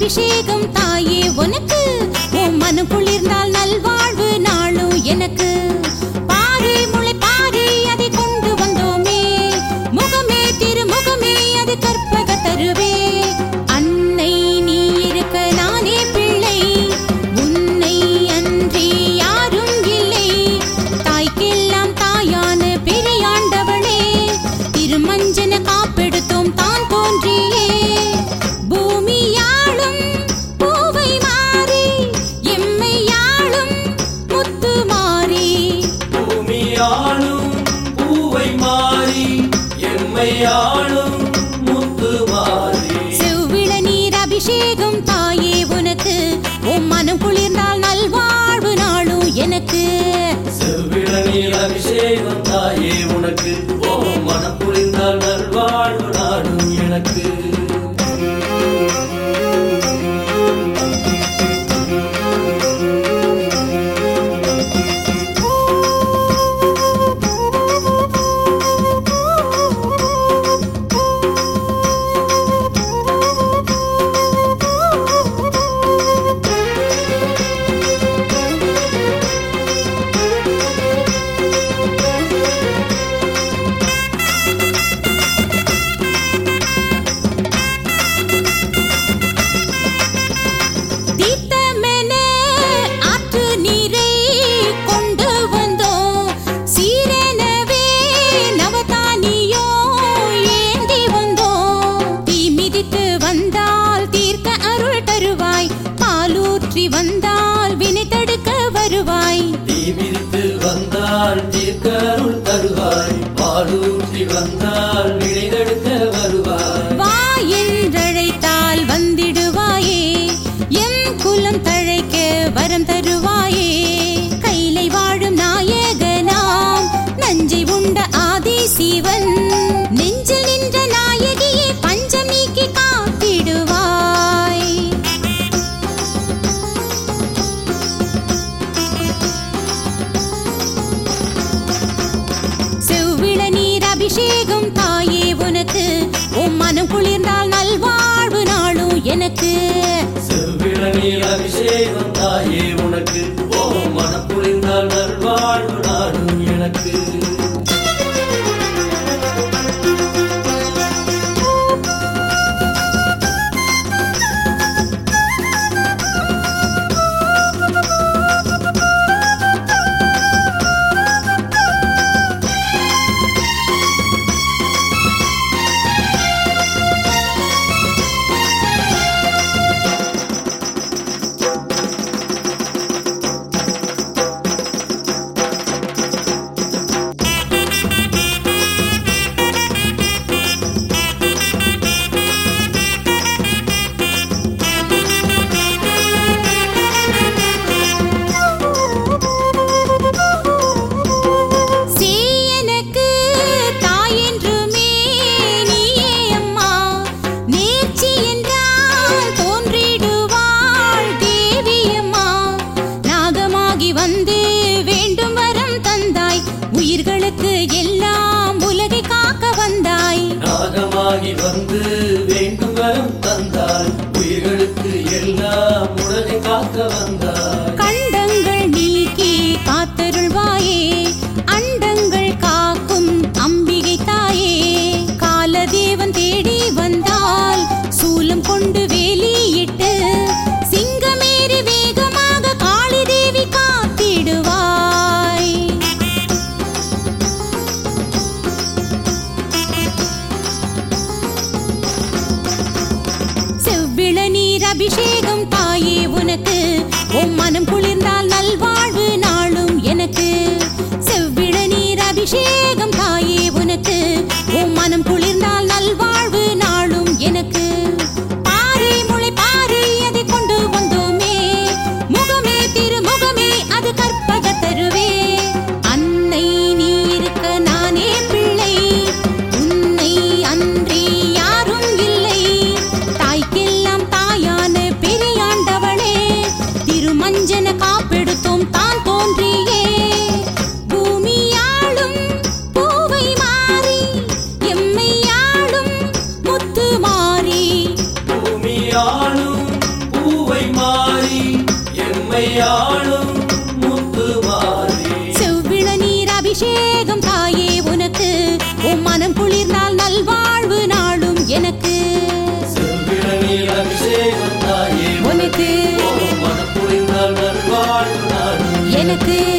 அபிஷேகம் தாயே உனக்கு உன் மனு குளிர்ந்தால் நல்வாழ்வு நாளும் எனக்கு பாரு முளை பாரு அதை கொண்டு வந்தோமே முகமே திருமுகமே அது கற்பக தருவே அன்னை நீ இருக்க நானே பிள்ளை உன்னை அன்றி யாரும் இல்லை தாய்க்கெல்லாம் தாயான பெரியாண்டவளே திருமஞ்சன காப்பெடுத்தோம் தான் தோன்றியே பூமியாளும் பூவை மாறி எம்மையாளும் முத்து மாறி பூமியாளும் பூவை மாறி எம்மையாளும் முத்து மாறி செவ்விள நீர் அபிஷேகம் தாயே உனக்கு உன் மனம் குளிர்ந்தால் நல்வாழ்வு நாளும் எனக்கு செவ்விளநீர் அபிஷேகம் தாயே உனக்கு ஓ மனம் புரிந்தால் நல்வாழ்வு நாடும் எனக்கு தீர்த்தமென ஆற்று நீரை கொண்டு வந்தோம் சீரெனவே நவதானியோ ஏந்தி வந்தோம் தீ மிதித்து வந்தால் தீர்க்க அருள் தருவாய் பாலூற்றி வந்தால் வினை தடுக்க வருவாய் தீ மிதித்து வந்தால் தீர்க்கருள் தருவாய் பாலூற்றி வந்தால் விடைதெடுக்க வருவாய் வா என்றழைத்தால் வந்திடுவாயே எம் குலம் தழைக்க வரம் தருவாயே கைலை வாழும் நாயகனாம் நஞ்சை உண்ட ஆதி சிவன் நெஞ்சில் நின்ற நாயகியே பஞ்சமிக்கு காத்திடுவாய் செவ்விள நீர் அபிஷேகம் தாயே உனக்கு உன் மனம் குளிர்ந்தால் நல்வாழ்வு நாளும் எனக்கு செவ்விளநீர் அபிஷேகம் தாயே உனக்கு ஓ மனம் புரிந்தால் நல்வாழ்வு நாடும் எனக்கு சீ எனக்கு தாயென்றுமே நீயே அம்மா நேர்ச்சி என்றால் தோன்றிடுவாள் தேவி அம்மா நாகமாகி வந்து வேண்டும் வரம் தந்தாய் உயிர்களுக்கு எல்லாம் உலகை காக்க வந்தாய் நாகமாகி வந்து வேண்டும் வரம் தந்தால் உயிர்களுக்கு எல்லாம் உலகை காக்க வந்தாய் கண்டங்கள் நீக்கி காத்தருள்வாயே அண்டங்கள் காக்கும் அம்பிகை தாயே காலதேவன் தேடி வந்தால் சூலம் கொண்டு வேலியிட்டு சிங்கமேறி வேகமாக காளி தேவி காத்திடுவாய் செவ்விள நீர் அபிஷேகம் தாயே உனக்கு உன் ஆளும் முத்து மாறி செவ்விள நீர் அபிஷேகம் தாயே உனக்கு உன் மனம் குளிர்ந்தால் நல்வாழ்வு நாளும் எனக்கு செவ்விளநீர் அபிஷேகம் தாயே உனக்கு மனப்புரிந்தால் நல்வாழ்வு நாடும் எனக்கு